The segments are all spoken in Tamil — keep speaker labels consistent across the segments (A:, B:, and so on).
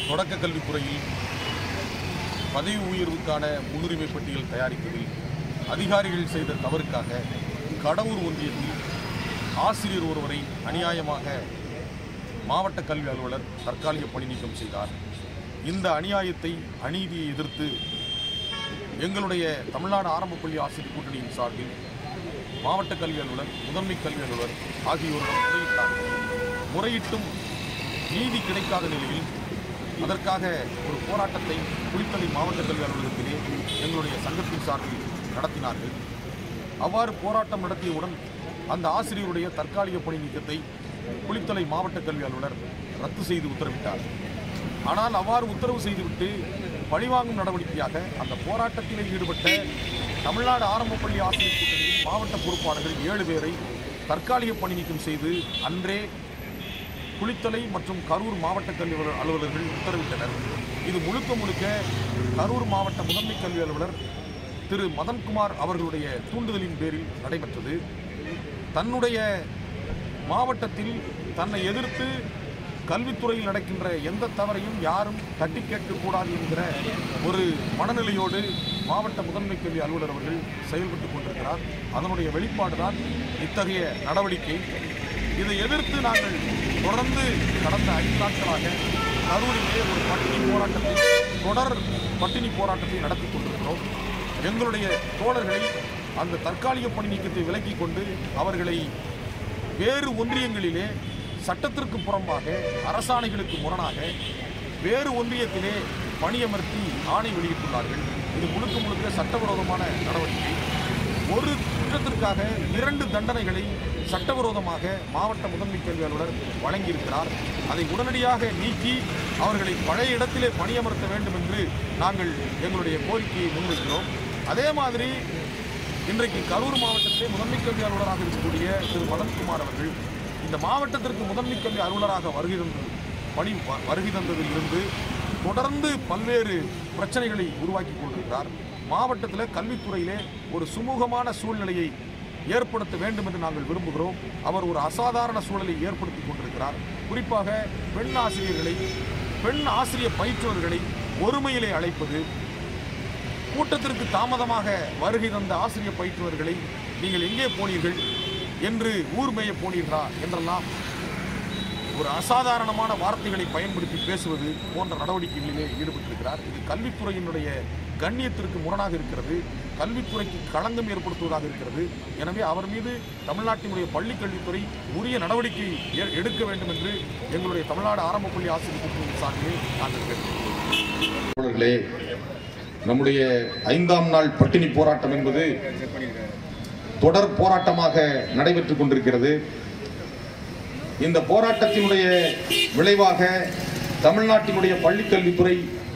A: தொடக்க கல்வித்துறையில் பதவி உயர்வுக்கான முன்னுரிமை பட்டியல் தயாரிப்பதில் அதிகாரிகள் செய்த தவறுக்காக கடவுர் ஒன்றியத்தில் ஆசிரியர் ஒருவரை அநியாயமாக மாவட்ட கல்வி அலுவலர் தற்காலிக பணி நீக்கம் செய்தார் இந்த அநியாயத்தை அநீதியை எதிர்த்து எங்களுடைய தமிழ்நாடு ஆரம்ப பள்ளி ஆசிரியர் கூட்டணியின் சார்பில் மாவட்ட கல்வி அலுவலர் முதன்மை கல்வி அலுவலர் ஆகியோரிடம் முறையிட்டார்கள் முறையிட்டும் நீதி கிடைக்காத நிலையில் அதற்காக ஒரு போராட்டத்தை குளித்தலை மாவட்ட கல்வி அலுவலகத்திலே எங்களுடைய சங்கத்தின் சார்பில் நடத்தினார்கள் அவ்வாறு போராட்டம் நடத்தியவுடன் அந்த ஆசிரியருடைய தற்காலிக பணி நீக்கத்தை குளித்தலை மாவட்ட கல்வி அலுவலர் ரத்து செய்து உத்தரவிட்டார் ஆனால் அவ்வாறு உத்தரவு செய்துவிட்டு பழிவாங்கும் நடவடிக்கையாக அந்த போராட்டத்தில் ஈடுபட்ட தமிழ்நாடு ஆரம்ப பள்ளி ஆசிரியர் கூட்டணியின் மாவட்ட பொறுப்பாளர்கள் ஏழு பேரை தற்காலிக பணி நீக்கம் செய்து அன்றே குளித்தலை மற்றும் கரூர் மாவட்ட கல்வி அலுவலர் அலுவலர்கள் உத்தரவிட்டனர் இது முழுக்க முழுக்க கரூர் மாவட்ட முதன்மை கல்வி அலுவலர் திரு மதன்குமார் அவர்களுடைய தூண்டுதலின் பேரில் நடைபெற்றது தன்னுடைய மாவட்டத்தில் தன்னை எதிர்த்து கல்வித்துறையில் நடக்கின்ற எந்த தவறையும் யாரும் தட்டி கேட்கக்கூடாது என்கிற ஒரு மனநிலையோடு மாவட்ட முதன்மை கல்வி அலுவலர் அவர்கள் செயல்பட்டு கொண்டிருக்கிறார் அதனுடைய வெளிப்பாடுதான் இத்தகைய நடவடிக்கை இதை எதிர்த்து நாங்கள் தொடர்ந்து கடந்த ஐந்து நாட்களாக கரூரிலே ஒரு பட்டினி போராட்டத்தை தொடர் பட்டினி போராட்டத்தை நடத்தி கொண்டிருக்கிறோம் எங்களுடைய தோழர்களை அந்த தற்காலிக பணி நீக்கத்தை விலக்கிக் கொண்டு அவர்களை வேறு ஒன்றியங்களிலே சட்டத்திற்கு புறம்பாக அரசாணைகளுக்கு முரணாக வேறு ஒன்றியத்திலே பணியமர்த்தி ஆணை வெளியிட்டுள்ளார்கள் இது முழுக்க முழுக்க சட்டவிரோதமான நடவடிக்கை ஒரு குற்றத்திற்காக இரண்டு தண்டனைகளை சட்டவிரோதமாக மாவட்ட முதன்மை கல்வி அலுவலர் வழங்கியிருக்கிறார் அதை உடனடியாக நீக்கி அவர்களை பழைய இடத்திலே பணியமர்த்த வேண்டும் என்று நாங்கள் எங்களுடைய கோரிக்கையை முன்வைக்கிறோம் அதே மாதிரி இன்றைக்கு கரூர் மாவட்டத்திலே முதன்மை கல்வி அலுவலராக இருக்கக்கூடிய திரு மதன்குமார் அவர்கள் இந்த மாவட்டத்திற்கு முதன்மை கல்வி அலுவலராக வருகை தந்தது பணி வ- வருகை தந்ததில் இருந்து தொடர்ந்து பல்வேறு பிரச்சனைகளை உருவாக்கி கொண்டிருக்கிறார் மாவட்டத்தில் கல்வித்துறையிலே ஒரு சுமூகமான சூழ்நிலையை ஏற்படுத்த வேண்டும் என்று நாங்கள் விரும்புகிறோம் அவர் ஒரு அசாதாரண சூழலை ஏற்படுத்தி கொண்டிருக்கிறார் குறிப்பாக பெண் ஆசிரியர்களை பெண் ஆசிரியர் பயிற்றுவர்களை ஒருமையிலே அழைப்பது கூட்டத்திற்கு தாமதமாக வருகை தந்த ஆசிரியர் பயிற்றுவர்களை நீங்கள் எங்கே போனீர்கள் என்று ஊர் மேய போனீர்களா என்றெல்லாம் ஒரு அசாதாரணமான வார்த்தைகளை பயன்படுத்தி பேசுவது போன்ற நடவடிக்கைகளிலே ஈடுபட்டிருக்கிறார் இது கல்வித்துறையினுடைய கண்ணியத்திற்கு முரணாக இருக்கிறது கல்வித்துறைக்கு களங்கம் ஏற்படுத்துவதாக இருக்கிறது எனவே அவர் மீது தமிழ்நாட்டினுடைய பள்ளிக் கல்வித்துறை உரிய நடவடிக்கை எ- எடுக்க வேண்டும் என்று எங்களுடைய தமிழ்நாடு ஆரம்ப பள்ளி ஆசிரியர் கூட்டத்தின் சார்பில் நாங்கள் கேட்டுக்கொள்கிறோம்
B: தோழர்களே நம்முடைய ஐந்தாம் நாள் பட்டினி போராட்டம் என்பது தொடர் போராட்டமாக நடைபெற்றுக் கொண்டிருக்கிறது இந்த போராட்டத்தினுடைய விளைவாக தமிழ்நாட்டினுடைய பள்ளிக்கல்வித்துறை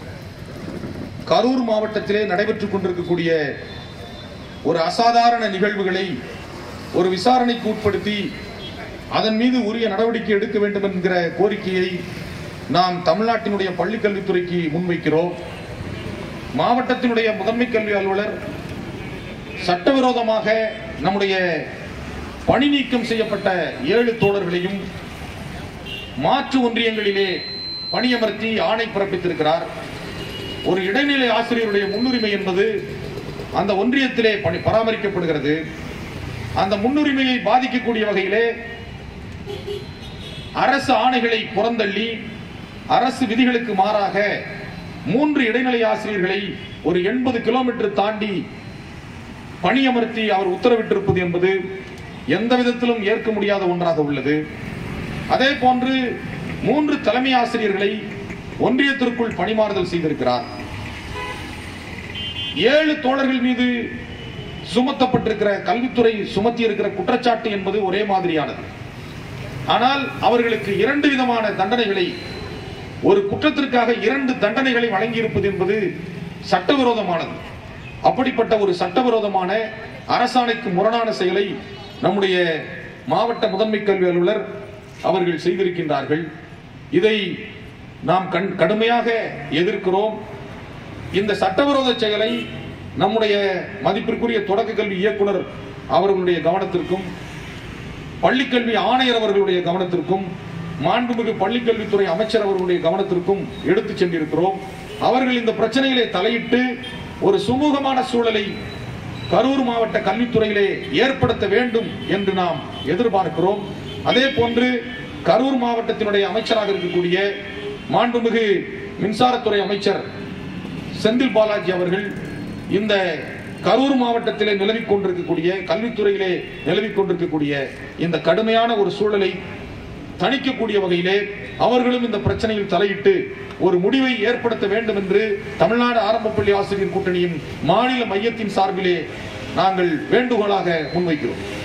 B: கரூர் மாவட்டத்திலே நடைபெற்றுக் கொண்டிருக்கக்கூடிய ஒரு அசாதாரண நிகழ்வுகளை ஒரு விசாரணைக்கு உட்படுத்தி அதன் மீது உரிய நடவடிக்கை எடுக்க வேண்டும் என்கிற கோரிக்கையை நாம் தமிழ்நாட்டினுடைய பள்ளிக்கல்வித்துறைக்கு முன்வைக்கிறோம் மாவட்டத்தினுடைய முதன்மை கல்வி அலுவலர் சட்டவிரோதமாக நம்முடைய பணி நீக்கம் செய்யப்பட்ட ஏழு தோழர்களையும் மாற்று ஒன்றியங்களிலே பணியமர்த்தி ஆணை பிறப்பித்திருக்கிறார் ஒரு இடைநிலை ஆசிரியருடைய முன்னுரிமை என்பது அந்த ஒன்றியத்திலே பணி பராமரிக்கப்படுகிறது அந்த முன்னுரிமையை பாதிக்கக்கூடிய வகையிலே அரசு ஆணைகளை புறந்தள்ளி அரசு விதிகளுக்கு மாறாக மூன்று இடைநிலை ஆசிரியர்களை ஒரு எண்பது கிலோமீட்டர் தாண்டி பணியமர்த்தி அவர் உத்தரவிட்டிருப்பது என்பது எந்த விதத்திலும் ஏற்க முடியாத ஒன்றாக உள்ளது அதே போன்று மூன்று தலைமை ஆசிரியர்களை ஒன்றியத்திற்குள் பணிமாறுதல் செய்திருக்கிறார் ஏழு தோழர்கள் மீது சுமத்தப்பட்டிருக்கிற கல்வித்துறை சுமத்தி இருக்கிற குற்றச்சாட்டு என்பது ஒரே மாதிரியானது ஆனால் அவர்களுக்கு இரண்டு விதமான தண்டனைகளை ஒரு குற்றத்திற்காக இரண்டு தண்டனைகளை வழங்கியிருப்பது என்பது சட்டவிரோதமானது அப்படிப்பட்ட ஒரு சட்டவிரோதமான அரசாணைக்கு முரணான செயலை நம்முடைய மாவட்ட முதன்மை கல்வி அலுவலர் அவர்கள் செய்திருக்கின்றார்கள் இதை நாம் கண் கடுமையாக எதிர்க்கிறோம் இந்த சட்டவிரோத செயலை நம்முடைய மதிப்பிற்குரிய தொடக்க கல்வி இயக்குனர் அவர்களுடைய கவனத்திற்கும் பள்ளிக்கல்வி ஆணையர் அவர்களுடைய கவனத்திற்கும் மாண்புமிகு பள்ளிக்கல்வித்துறை அமைச்சர் அவர்களுடைய கவனத்திற்கும் எடுத்துச் சென்றிருக்கிறோம் அவர்கள் இந்த பிரச்சனையிலே தலையிட்டு ஒரு சுமூகமான சூழலை கரூர் மாவட்ட கல்வித்துறையிலே ஏற்படுத்த வேண்டும் என்று நாம் எதிர்பார்க்கிறோம் அதே போன்று கரூர் மாவட்டத்தினுடைய அமைச்சராக இருக்கக்கூடிய மாண்புமிகு மின்சாரத்துறை அமைச்சர் செந்தில் பாலாஜி அவர்கள் இந்த கரூர் மாவட்டத்திலே நிலவிக் கொண்டிருக்கக்கூடிய கல்வித்துறையிலே நிலவிக் கொண்டிருக்கக்கூடிய இந்த கடுமையான ஒரு சூழலை தணிக்கக்கூடிய வகையிலே அவர்களும் இந்த பிரச்சனையில் தலையிட்டு ஒரு முடிவை ஏற்படுத்த வேண்டும் என்று தமிழ்நாடு ஆரம்ப பள்ளி ஆசிரியர் கூட்டணியின் மாநில மையத்தின் சார்பிலே நாங்கள் வேண்டுகோளாக முன்வைக்கிறோம்